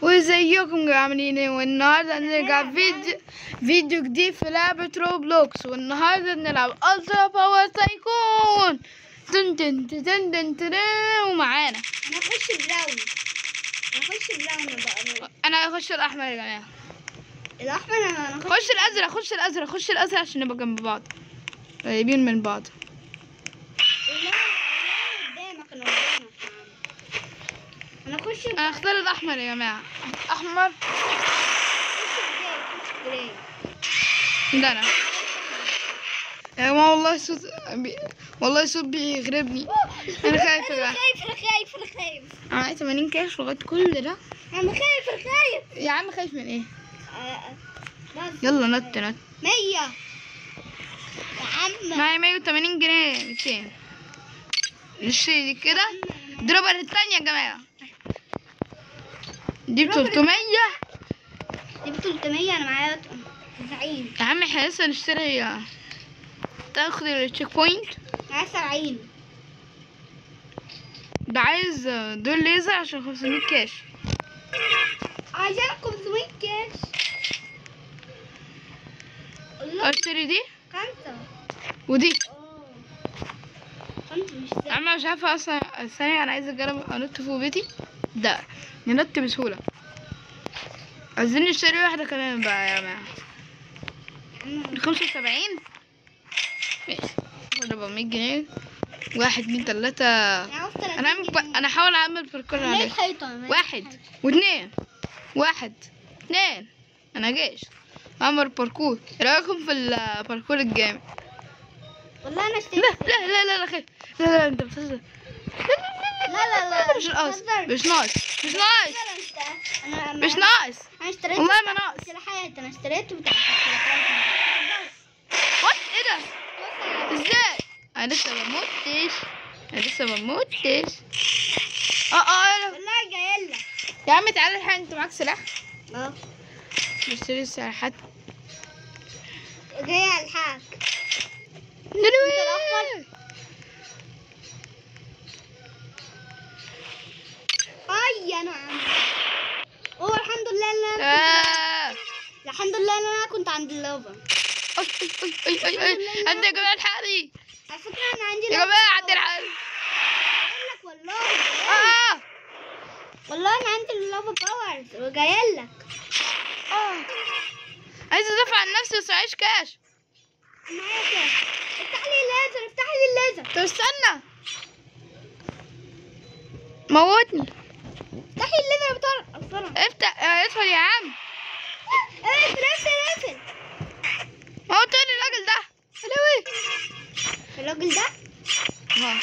وازيكم عاملين ايه والنهارده هنرجع فيديو فيديو جديد في لعبة روبلوكس والنهارده بنلعب الترا باور تايكون تن تن تن تن تن تن ومعانا انا اخش براون انا اخش براون بقى انا هخش الاحمر يا جماعه الاحمر انا انا اخش خش الازرق خش الازرق خش الازرق عشان نبقى جنب بعض قريبين من بعض لا، لا، قدامك انا قدامك انا اخش انا اختار الاحمر يا جماعه احمر براي ده انا يا جماعه والله صوت بي... والله صوت بيغربني انا خايف يا جماعه خايف انا خايف انا خايف انا معايا 80 كاش لغايه كل ده انا خايف انا خايف يا عم خايف من ايه آه، بس يلا نط نط 100 يا عم معايا 180 جنيه 200 نشتري دي كده دروبر التانية يا جماعة دي ب 300 دي ب 300 انا معايا 90 يا عم احنا لسه نشتري تاخد التشيك بوينت معايا 70 ده عايز دول ليزر عشان 500 كاش عايزين 500 كاش الله اشتري دي خمسة ودي اه خمسة مش يا عم مش عارفة اصلا ثانية انا عايزة اجرب انط فوق بيتي ده ننط بسهولة عايزين نشتري واحدة كمان بقى يا جماعة خمسة وسبعين ماشي خد 400 جنيه واحد اتنين تلاتة انا عامل انا هحاول اعمل باركور عليه حيطة واحد واثنين واحد اثنين انا جيش اعمل باركور ايه رايكم في الباركور الجامد والله انا اشتريت لا لا لا لا لا خير لا لا انت بتهزر لا لا لا مش ناقص بتهزر. مش ناقص مش ناقص لا، لا، أنت- انا مش ناقص انا اشتريت والله ما ناقص سلاحات انا اشتريته بتاع السلاحات وات ايه ده ازاي انا لسه ما موتش انا لسه ما موتش اه اه أنا- والله جاي لك يا عم تعالى الحق انت معاك سلاح اه نشتري سلاحات جاي على الحاج دلوقتي اي انا عم اوه الحمد لله ان انا آه. الحمد لله ان انا كنت عند اللوفا أي أي أي أي أي عندي يا جماعة الحقني على فكره انا عندي يا لوفا جماعة عندي الحقني اقول لك والله آه والله انا عندي اللوفا باورز وجاي لك آه عايز أدافع عن نفسي بس معيش كاش معايا كده افتح لي الليزر افتح لي الليزر طب استنى موتني افتح لي الليزر بسرعه بسرعه افتح آه، ادخل يا عم اقفل اقفل اقفل موتني الراجل ده حلوي الراجل ده اه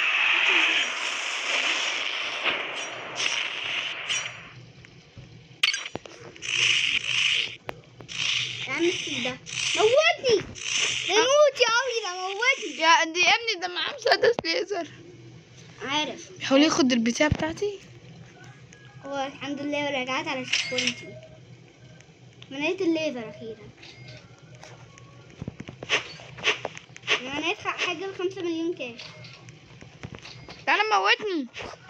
يا عم السيف ده موتني ده يموت يا عمي ده موتني يا دي يا ابني ده معاه مسدس ليزر عارف حاول ياخد البتاع بتاعتي هو الحمد لله رجعت على شكونتي منيت الليزر اخيرا انا ندفع حاجه بخمسة مليون كاش تعالى موتني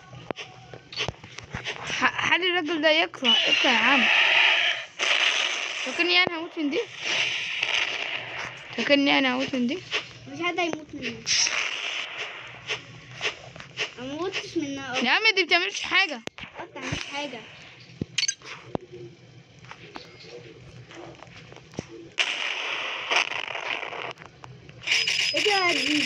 ح- خلي الراجل ده يقرا اقرا يا عم فاكرني انا هموت من دي فاكرني انا هموت من دي مش حد هيموت مني انا موتش منها يا عم دي بتعملش حاجه اصلا مش حاجه ايه ده دي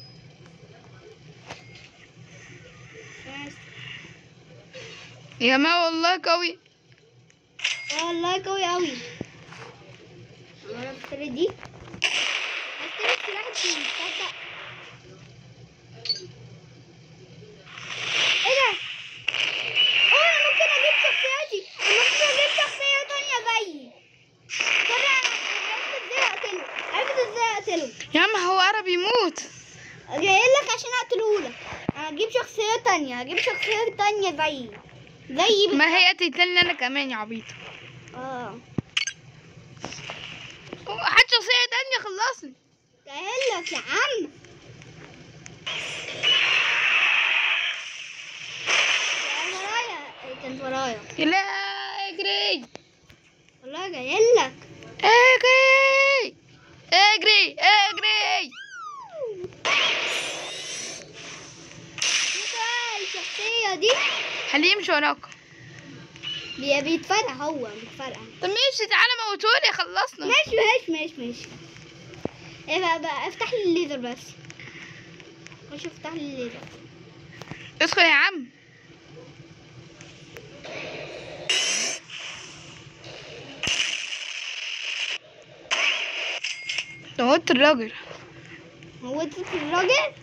يا ما والله قوي اه والله قوي قوي انا بشتري دي بشتري السلاح التاني تصدق ايه ده اه انا ممكن اجيب شخصياتي انا ممكن اجيب شخصية تانية زيي ترى انا عرفت ازاي اقتله عرفت ازاي اقتله يا عم هو قرب يموت جاي لك عشان اقتلهولك انا اجيب شخصية تانية اجيب شخصية تانية زيي زيي ما هي تقتلني انا كمان يا عبيط اه هات شخصيه تانية خلصني جاي لك يا عم كان ورايا لا اجري والله جاي لك اجري اجري اجري شوف بقى الشخصية دي خليه يمشي وراك بي- بيتفرقع هو بيتفرقع طب ماشي تعالى موتوني خلصنا ماشي ماشي ماشي ماشي ايه بقى, بقى افتح لي الليزر بس خش افتح لي الليزر ادخل يا عم موت الراجل موتت الراجل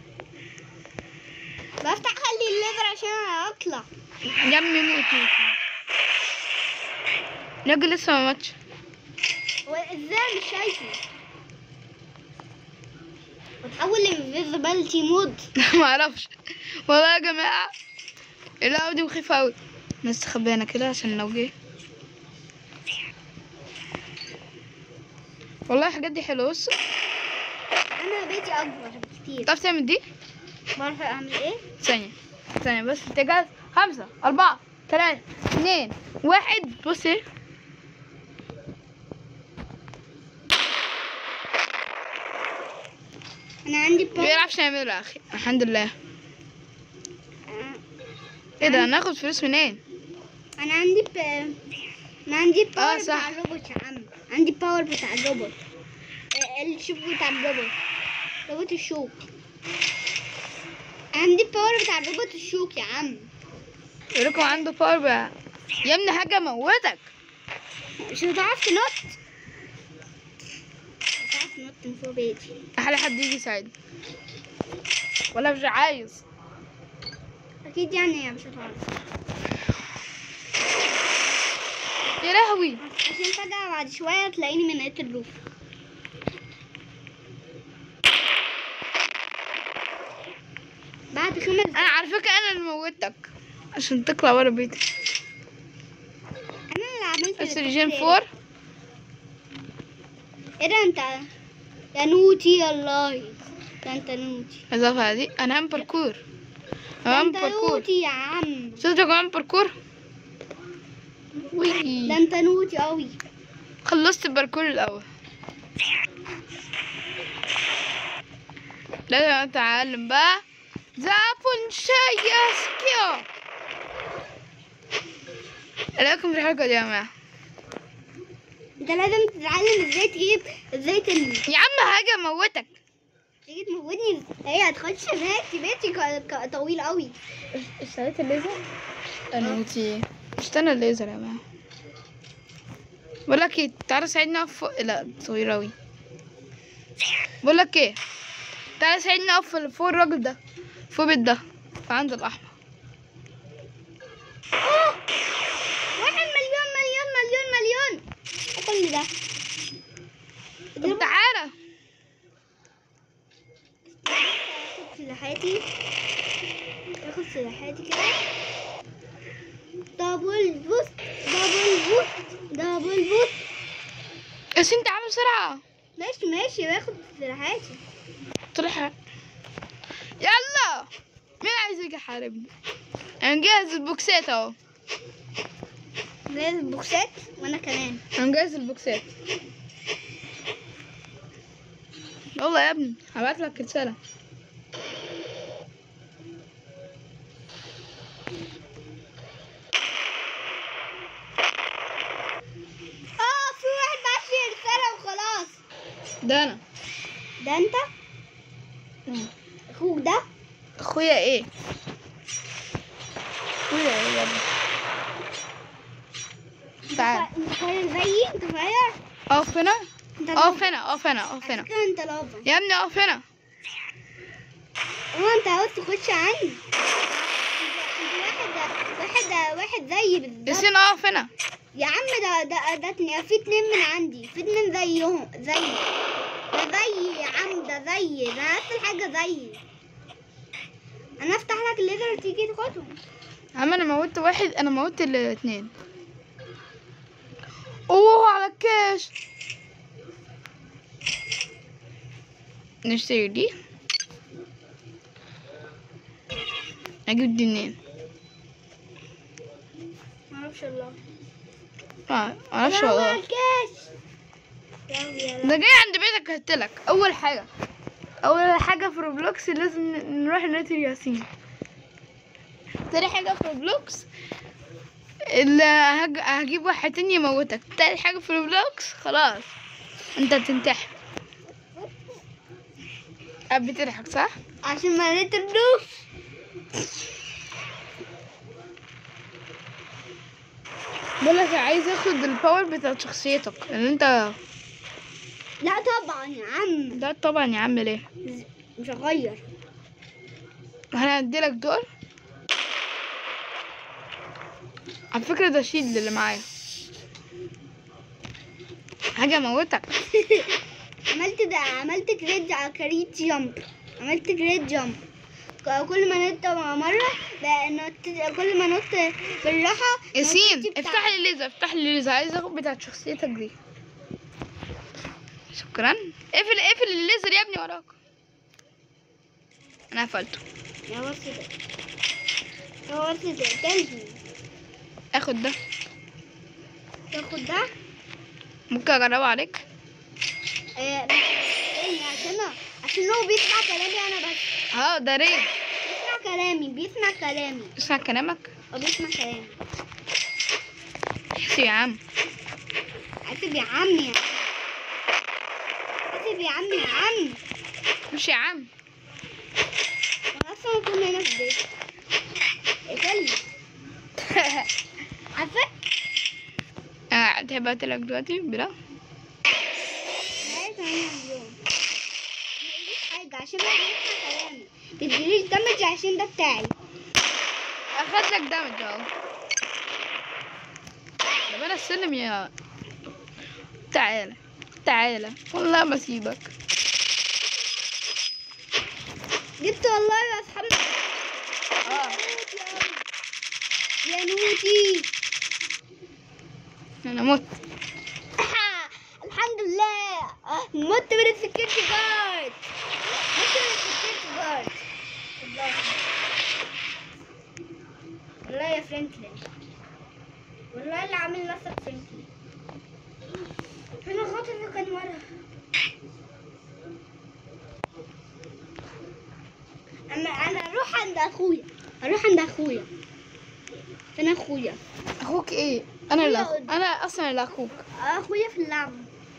بفتح خلي الليزر عشان اطلع يا ابني موت موت الراجل لسه ما ماتش هو ازاي مش شايفه وتحول لانفيزيبيلتي مود ما اعرفش والله يا جماعه اللعبه دي مخيفه قوي نستخبى هنا كده عشان لو جه والله الحاجات دي حلوه بص انا بيتي اكبر بكتير تعرف تعمل دي بعرف اعمل ايه ثانيه ثانيه بس انت جاهز خمسة أربعة ثلاثة اثنين واحد بص ايه انا عندي باور بيعرفش يعملها يا اخي الحمد لله ايه ده هناخد فلوس منين انا عندي ب... انا عندي باور آه، صح. بتاع الروبوت يا عم عندي باور بتاع الروبوت آه، الشوك بتاع الروبوت روبوت الشوك عندي باور بتاع الروبوت الشوك يا عم يقولكم عنده باور بقى يا ابني حاجة موتك مش هتعرف تنط مش هتعرف تنط من فوق بيتي احلى حد يجي يساعدني ولا مش عايز اكيد يعني مش هتعرف يا لهوي عشان فجأة بعد شوية تلاقيني من قيت الروف بعد خمس انا على فكرة انا اللي موتك عشان تطلع ورا بيتك انا اللي عملت استروجين التسلية. فور ايه ده انت يا نوتي يا الله ده انت نوتي اضافة دي انا عم باركور ده انا عم انت باركور نوتي يا عم صدق عم باركور ده وي انت نوتي قوي خلصت الباركور الاول لازم اتعلم بقى زابون شيء سكيو عليكم في الحلقة دي يا جماعة انت لازم تتعلم ازاي تجيب ازاي تن... يا عم حاجة موتك تيجي تموتني هي هتخش بيتي بيتي ك... ك... طويل قوي اشتريت الليزر انا وتي اشترينا الليزر يا جماعة بقول لك ايه تعالى ساعدني اقف فوق لا صغير اوي بقول لك ايه تعالى ساعدني اقف فوق الراجل ده فوق البيت ده عند الاحمر اه واحد مليون مليون مليون مليون كل ده طب تعالى اخد سلاحاتي اخد سلاحاتي كده دبل بوست دبل بوست دبل بوست بس انت عامل بسرعة ماشي ماشي باخد سلاحاتي طلع يلا مين عايز يجي يحاربني انا مجهز البوكسات اهو لازم بوكسات وانا كمان انا مجهز البوكسات والله يا ابني هبعت لك رسالة اه في واحد بعت لي رسالة وخلاص ده انا ده انت اخوك ده اخويا ايه اخويا ايه يا ابني تعال انت صغير زيي انت صغير اقف هنا انت اقف هنا اقف هنا اقف على هنا فكرة انت لافا يا ابني اقف هنا هو انت عاوز تخش عني انت واحد واحد واحد زيي بالظبط ياسين اقف هنا يا عم ده ده ده اتنين في اتنين من عندي في اتنين زيهم زيي ده زيي يا عم ده زيي ده نفس الحاجة زيي انا افتح لك الليزر وتيجي تاخدهم يا عم انا موتت واحد انا موتت الاثنين اوه على الكاش نشتري دي اجيب دي منين معرفش الله ما معرفش يلا والله الكاش يلا يلا ده جاي عند بيتك هقتلك اول حاجه اول حاجه في روبلوكس لازم ن- نروح نقتل ياسين تاني حاجه في روبلوكس اللي هج... هجيب واحد تاني يموتك تالت حاجه في روبلوكس خلاص انت بتنتحر قاعد بتضحك صح عشان ما نتردوش بقولك عايز اخد الباور بتاعت شخصيتك لان انت لا طبعا يا عم ده طبعا يا عم ليه مش هغير انا هديلك دول على فكرة ده شيلد اللي معايا حاجة اموتك عملت ده عملت جريد على كاريت جامب عملت جريد جامب ك- كل ما نط مرة بقى نط كل ما نط بالراحة ياسين نطيت بتاع- افتح لي الليزر افتح لي الليزر عايز اخد بتاعت شخصيتك دي شكرا اقفل اقفل الليزر يا ابني وراك انا قفلته يا بص ده يا بص ده تاني اخد ده تاخد ده ممكن اجربه عليك آه، تاني عشان عشان هو بيسمع كلامي انا بس اه ده ريد بيسمع كلامي بيسمع كلامي اسمع كلامك هو بيسمع كلامي احسب يا عم اسف يا عمي اسف يا عمي يا عم مش يا عم انا اصلا كنا هنا في البيت اقفلي عارفه آه، تحب اقتلك دلوقتي بلا معايا 8 مليون ما يجيش حاجه عشان هو بيسمع كلامي تديليش دمج عشان ده بتاعي اخد لك دامج اهو ده بلا السلم يا تعالى تعالى والله ما اسيبك جبت والله يا اصحابي اه يا نوتي انا مت الحمد لله مت من السكيورتي جارد مت من السكيورتي جارد والله والله يا فرانكلين والله اللي عامل نفسك فرانكلين فين الخط اللي كان ورا انا انا اروح عند اخويا اروح عند اخويا فين اخويا اخوك ايه انا اللي أخويا أخوك. انا اصلا اللي اخوك اخويا في اللعبة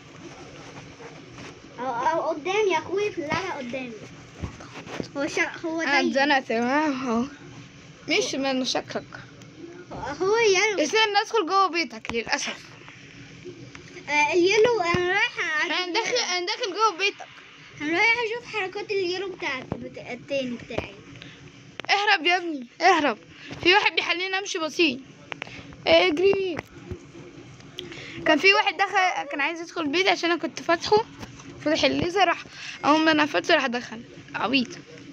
أو, او قدامي اخويا في اللعبة قدامي هو شر... هو انا زي اتزنقت معاه اهو مش من شكلك هو يلو يصير إني ادخل جوه بيتك للاسف آه اليلو انا رايحة انا داخل انا داخل جوه بيتك انا رايحة اشوف حركات اليلو بتاعت بتاع التاني بتاعي اهرب يا ابني اهرب في واحد بيخليني امشي بطيء اجري كان في واحد دخل كان عايز يدخل البيت عشان انا كنت فاتحه فتح الليزر راح اول ما انا فتحه راح دخل عبيط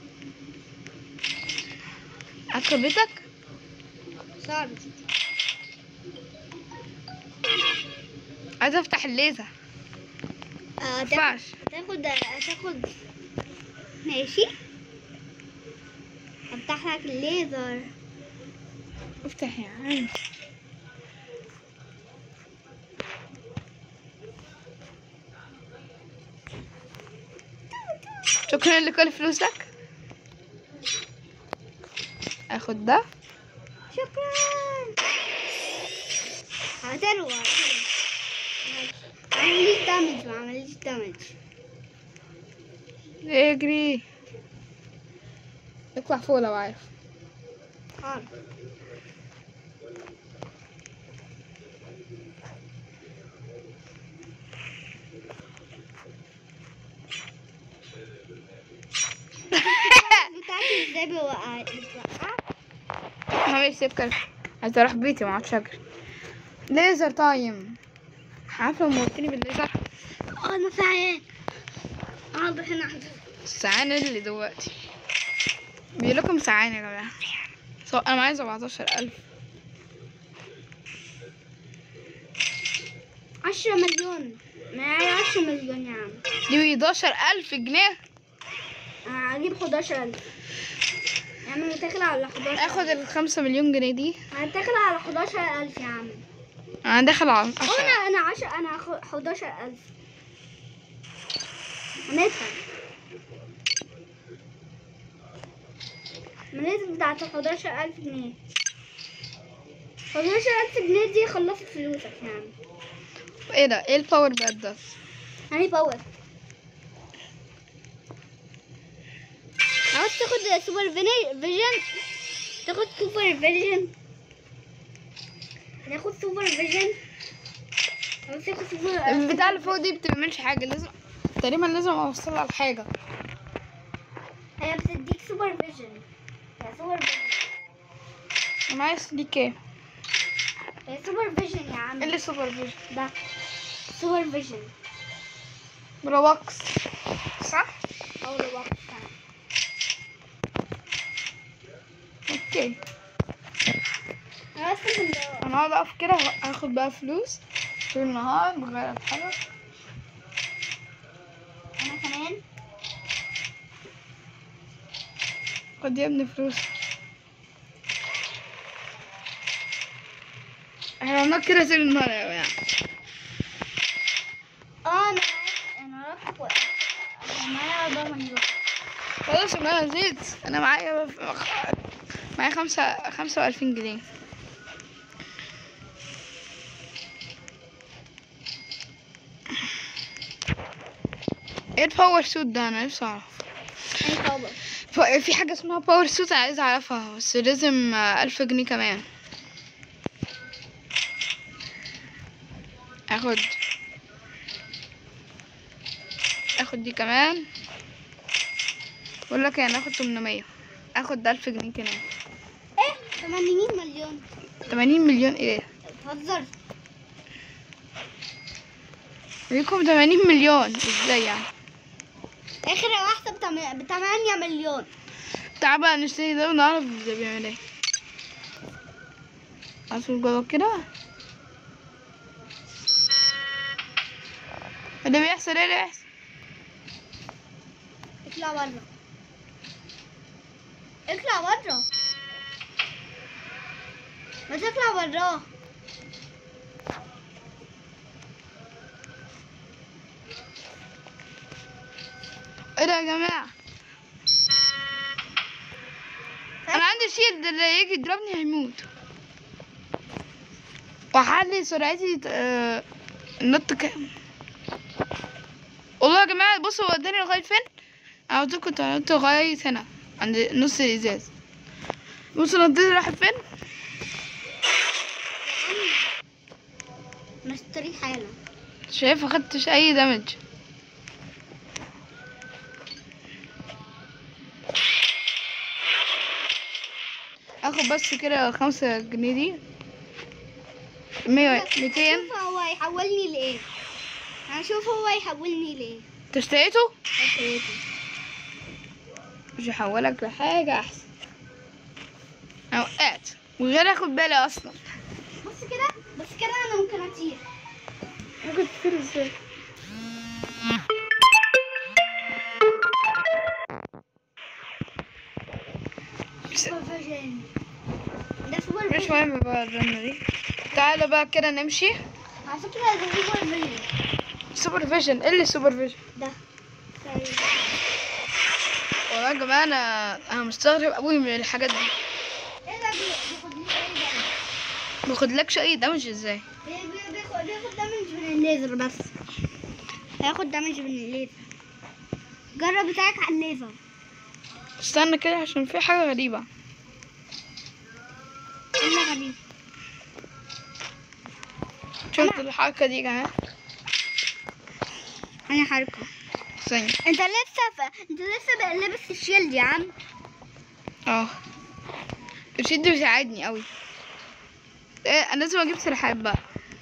ادخل بيتك صعب عايز افتح الليزر آه تاخد مينفعش تاخد تاخد ماشي افتح لك الليزر افتح يا عم شكرا لكل فلوسك اخد ده شكرا هتروى ما عمليش دامج ما عمليش دامج اجري اطلع فوق لو عارف عارف بتاعتي ازاي بوقع بتوقع هعمل سكر عايز اروح بيتي ما اعرفش اجري ليزر تايم عارفه لو موتني بالليزر اه انا سعيان اقعد هنا أحضر. سعان اللي دلوقتي بيقول لكم سعان يا جماعه سو انا معايا 17000 عشرة مليون معايا عشرة مليون يا عم دي 11000 جنيه هجيب حداشر ألف يا عم متاكل على حداشر اخد ال 5 مليون جنيه دي هتاكل على حداشر ألف يا عم انا انا داخل على أو انا انا عشر انا هاخد 11000 هندفع المنازل بتاعت 11000 جنيه 11000 جنيه دي خلصت فلوسك يعني ايه ده ايه الباور باد ده يعني باور عاوز تاخد سوبر فيني- فيجن تاخد سوبر فيجن هناخد سوبر فيجن عاوز تاخد سوبر البتاع اللي فوق دي بتعملش حاجه لازم تقريبا لازم اوصلها لحاجه هي بتديك سوبر فيجن هي سوبر فيجن انا عايز دي كام هي سوبر فيجن يا عم ايه اللي سوبر فيجن ده سوبر فيجن روبوكس صح او الوقت اوكي انا اصلا من ده انا هقعد اقف كده هاخد بقى فلوس طول النهار بغير اتحرك انا كمان خد يا ابني فلوس احنا عملنا كده طول النهار يا جماعه اه انا انا رايح و- انا معايا 4 مليون خلاص انا نسيت انا معايا معايا خمسة خمسة وألفين جنيه ايه الباور سوت ده انا نفسي اعرف انا باور ف- في حاجة اسمها باور سوت عايزة اعرفها بس لازم آه، ألف جنيه كمان اخد اخد دي كمان بقول لك انا اخد 800 اخد ألف جنيه كمان ايه 80 مليون 80 مليون ايه بتهزر ليكم 80 مليون ازاي يعني اخر واحده بتم- ب 8 مليون تعال بقى نشتري ده ونعرف ازاي بيعمل ايه ادخل جوه كده ايه اللي بيحصل ايه اللي بيحصل اطلع بره اطلع بره ما تطلع بره ايه ده يا جماعة انا عندي شيلد اللي يجي يضربني هيموت وحلي سرعتي آه، النط كام والله يا جماعة بصوا هو وداني لغاية فين انا قلت لكم كنت هنط لغاية هنا عند نص الازاز بصوا نطيت راحت فين نشتري حالا شايف مخدتش اي دمج اخد بس كده خمسة جنيه دي مية ميتين شوف هو هيحولني لايه هنشوف هو هيحولني لايه انت اشتريته اشتريته. مش هحولك لحاجة احسن انا وقعت وغير اخد بالي اصلا بص كده بص كده انا ممكن اطير ممكن تطير ازاي سوبر فيجن ده سوبر مش فيجن مهم بقى الرنة دي تعالى بقى كده نمشي على فكرة ده سوبر فيجن سوبر فيجن ايه اللي سوبر فيجن ده والله يا جماعة انا انا مستغرب قوي من الحاجات دي ايه ده بي- بياخد لي ايه ده باخدلكش اي دمج ازاي بي- بي- بياخد بياخد دامج من الليزر بس هياخد دامج من الليزر جرب بتاعك على الليزر استنى كده عشان في حاجة غريبة ايه غريب شفت الحركة دي يا جماعة انا حركة ثانية انت لسه ف... انت لسه بقى لابس الشيلد يا عم اه الشد بيساعدني قوي ايه انا لازم اجيب سلاحات بقى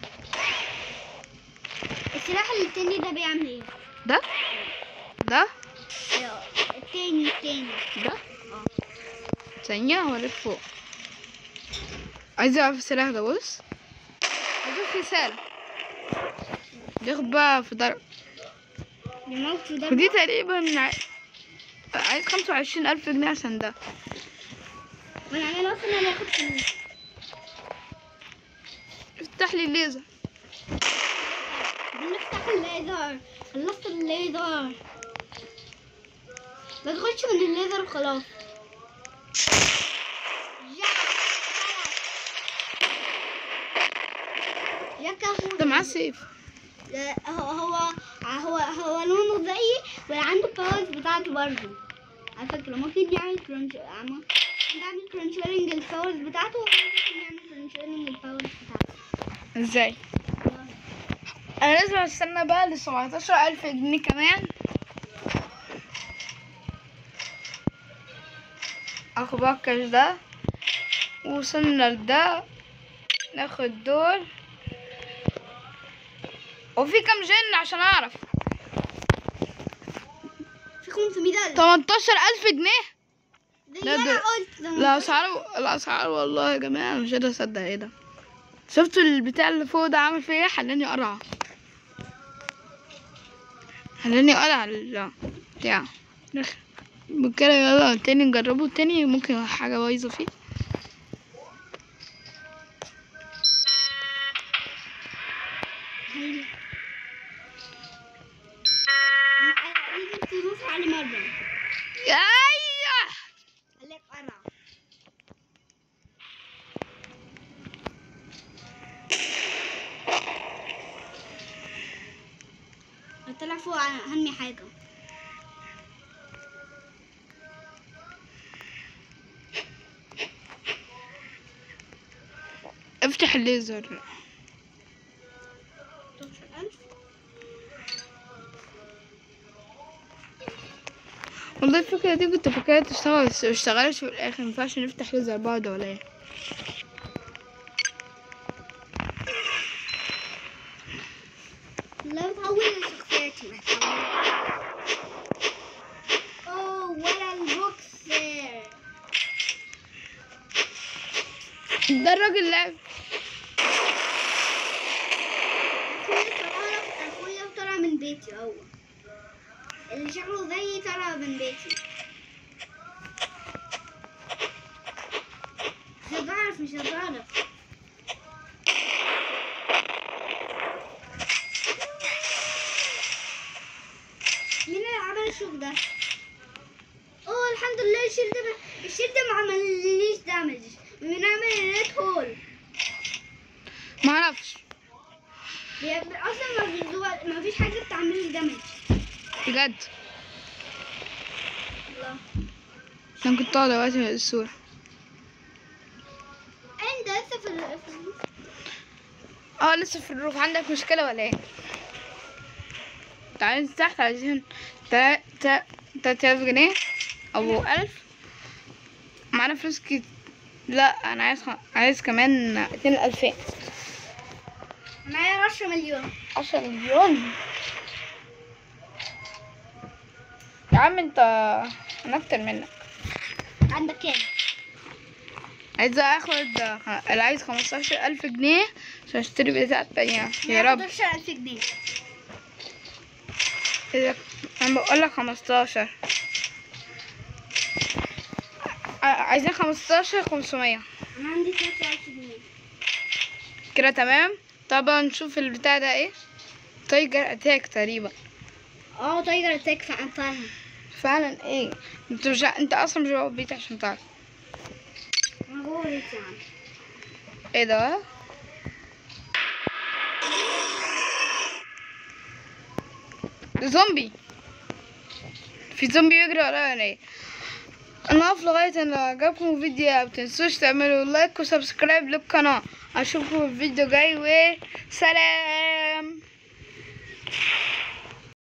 السلاح التاني ده بيعمل ايه ده ده التاني التاني ده ثانية هوريك فوق عايز اعرف السلاح ده بص عايز في رسالة بياخد بقى في ضرب بيموت ده ودي تقريبا ع- عايز خمسة وعشرين ألف جنيه عشان ده وانا انا اصلا انا هاخد فلوس افتح لي الليزر بنفتح الليزر خلصت الليزر ما تدخلش من الليزر وخلاص يا كهو ده معاه سيف لا، هو هو هو هو لونه زيي وعنده الباورز بتاعته برضه على فكرة ممكن يعمل كرانش ممكن يعمل كرانشيرنج الباورز بتاعته وممكن يعمل كرانشيرنج الباورز بتاعته ازاي انا لازم استنى بقى ل 17000 جنيه كمان اخد بقى الكاش ده وصلنا لده ناخد دول وفي كام جن عشان اعرف في 500 ألف 18000 جنيه زي لا ما ده- أنا قلت زي ما الاسعار الاسعار والله يا جماعه مش قادر اصدق ايه ده شفتوا البتاع اللي فوق ده عامل فيا ايه خلاني اقرع خلاني اقرع ال- بتاع دخل. كده يلا تاني نجربه تاني ممكن حاجه بايظه فيه هي- لازم تدوس على مرة ايوه خليك قرع طلع فوق أهم حاجة افتح الليزر 16000 والله الفكرة دي كنت فاكرها تشتغل بس مشتغلش في الآخر مينفعش نفتح ليزر بعض ولا ايه لا تحول لشخصياتي محتوى اوه ولا البوكس ده الراجل لعب اخويا طلع اخويا طلع من بيتي هو اللي شكله زيي طلع من بيتي مش هتعرف مش هتعرف مين اللي عمل الشوك ده؟ اوه الحمد لله الشيل ده الشيل ده ما عمليش دامج من عمل الريد هول معرفش هي اصلا ما فيش دول ما فيش حاجه بتعمل لي دامج بجد الله انا كنت طالع دلوقتي من الصورة انت لسه في ال- في ال- اه لسه في الروف عندك مشكلة ولا ايه تعالي تحت عايزين تلات تلات آلاف جنيه او ألف معانا فلوس كت... لا انا عايز خ... عايز كمان اتنين ألفين معايا 10 مليون عشرة مليون يا عم انت انا اكتر منك عندك كام؟ عايز اخد اللي عايز خمستاشر الف جنيه عشان اشتري بتاع تانية يا رب 11000 جنيه إذا انا بقول لك خمستاشر عايزين خمستاشر خمسمية انا عندي 13000 جنيه كده تمام طبعا نشوف البتاع ده ايه تايجر اتاك تقريبا اه تايجر اتاك فعلا فعلا فعلا ايه انت مش انت اصلا مش جوه البيت عشان تعرف انا جوه بيتي يا عم ايه ده ده زومبي في زومبي يجري ورايا ولا ايه انا هقف لغايه ان لو عجبكم الفيديو متنسوش تعملوا لايك وسبسكرايب للقناه اشوفكم في الفيديو جاي وسلام